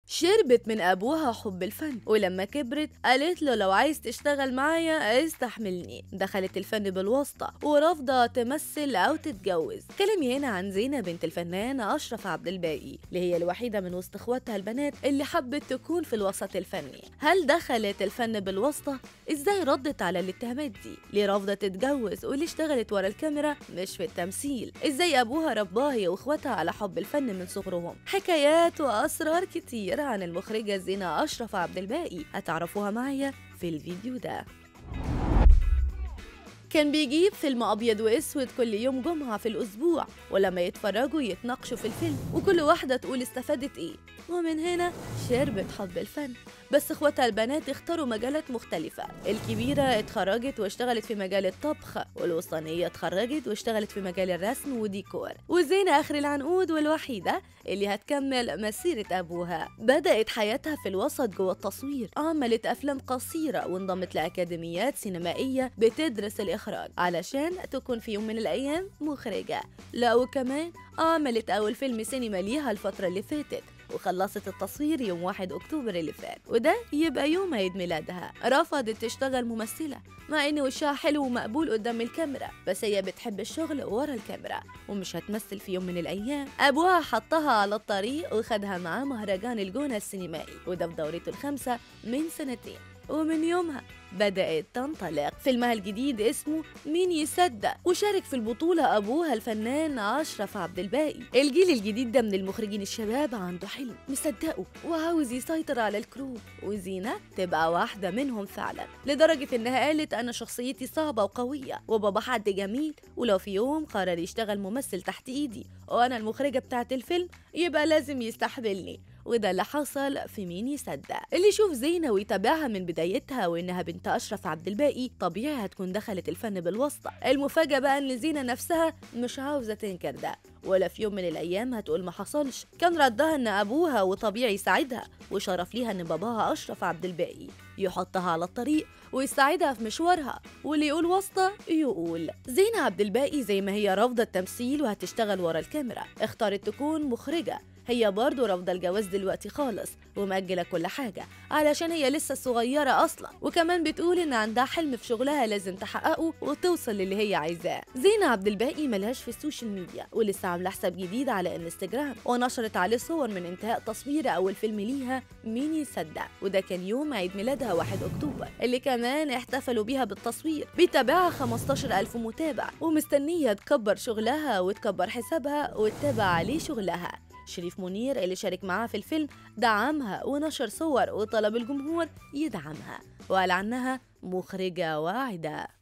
شربت من أبوها حب الفن ولما كبرت قالت له لو عايز تشتغل معايا استحملني دخلت الفن بالواسطة ورافضة تمثل أو تتجوز كلامي هنا عن زينة بنت الفنان أشرف عبد الباقي اللي هي الوحيدة من وسط إخواتها البنات اللي حبت تكون في الوسط الفني هل دخلت الفن بالواسطة؟ إزاي ردت على الاتهامات دي؟ ليه رافضة تتجوز واللي اشتغلت ورا الكاميرا مش في التمثيل؟ إزاي أبوها رباها هي وإخواتها على حب الفن من صغرهم؟ حكايات وأسرار كتير عن المخرجة زينة أشرف عبد الباقي هتعرفوها معايا في الفيديو ده كان بيجيب فيلم أبيض وأسود كل يوم جمعة في الأسبوع ولما يتفرجوا يتناقشوا في الفيلم وكل واحدة تقول استفادت إيه ومن هنا شربت حب الفن بس اخواتها البنات اختاروا مجالات مختلفة الكبيرة اتخرجت واشتغلت في مجال الطبخ والوسطانية اتخرجت واشتغلت في مجال الرسم وديكور وزينة آخر العنقود والوحيدة اللي هتكمل مسيرة أبوها بدأت حياتها في الوسط جوه التصوير عملت أفلام قصيرة وانضمت لأكاديميات سينمائية بتدرس الإخراج علشان تكون في يوم من الأيام مخرجة لا وكمان عملت أول فيلم سينما ليها الفترة اللي فاتت وخلصت التصوير يوم 1 أكتوبر اللي فات وده يبقى يوم عيد ميلادها رفضت تشتغل ممثلة مع إن وشها حلو ومقبول قدام الكاميرا بس هي بتحب الشغل ورا الكاميرا ومش هتمثل في يوم من الأيام أبوها حطها على الطريق وخدها معاه مهرجان الجونة السينمائي وده في دورته الخامسة من سنتين ومن يومها بدأت تنطلق فيلمها الجديد اسمه مين يصدق وشارك في البطولة أبوها الفنان أشرف عبد الباقي الجيل الجديد ده من المخرجين الشباب عنده حلم مصدقه وعاوز يسيطر على الكرو وزينة تبقى واحدة منهم فعلا لدرجة إنها قالت أنا شخصيتي صعبة وقوية وبابا حد جميل ولو في يوم قرر يشتغل ممثل تحت إيدي وأنا المخرجة بتاعة الفيلم يبقى لازم يستحملني وده اللي حصل في مين يصدق اللي يشوف زينة ويتابعها من بدايتها وإنها بنت أشرف عبد الباقي طبيعي هتكون دخلت الفن بالواسطة المفاجأة بقى إن زينة نفسها مش عاوزة تنكر ده ولا في يوم من الأيام هتقول ما حصلش كان ردها إن أبوها وطبيعي يساعدها وشرف ليها إن باباها أشرف عبد الباقي يحطها على الطريق ويساعدها في مشوارها واللي يقول واسطة يقول زينة عبد الباقي زي ما هي رافضة التمثيل وهتشتغل ورا الكاميرا اختارت تكون مخرجة هي برضه رافضة الجواز دلوقتي خالص ومأجلة كل حاجة علشان هي لسه صغيرة أصلا وكمان بتقول إن عندها حلم في شغلها لازم تحققه وتوصل للي هي عايزاه زينة عبد الباقي ملهاش في السوشيال ميديا ولسه عاملة حساب جديد على انستجرام ونشرت عليه صور من انتهاء تصوير أول فيلم ليها مين يصدق وده كان يوم عيد ميلادها 1 أكتوبر اللي كمان احتفلوا بيها بالتصوير بيتابعها 15 ألف متابع ومستنية تكبر شغلها وتكبر حسابها وتتابع عليه شغلها شريف منير اللي شارك معاها في الفيلم دعمها ونشر صور وطلب الجمهور يدعمها وقال عنها مخرجة واعدة